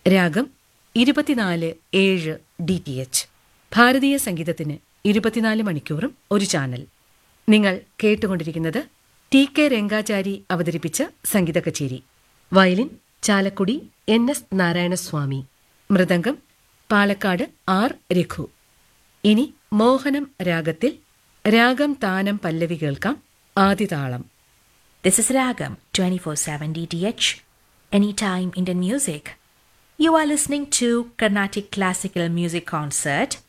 രാഗം ഇരുപത്തിനാല് ഏഴ് ഡി ടി എച്ച് ഭാരതീയ സംഗീതത്തിന് ഇരുപത്തിനാല് മണിക്കൂറും ഒരു ചാനൽ നിങ്ങൾ കേട്ടുകൊണ്ടിരിക്കുന്നത് ടി കെ രംഗാചാരി അവതരിപ്പിച്ച സംഗീത കച്ചേരി violin Chalakudy N S Narayanaswamy mridangam Palakkad R Raghu ഇനി മോഹനം രാഗത്തിൽ രാഗം താനം പല്ലവി കേൾക്കാം ആദിതാളം This is Ragam 24/7 DTH Anytime Indian Music. You are listening to Carnatic Classical Music Concert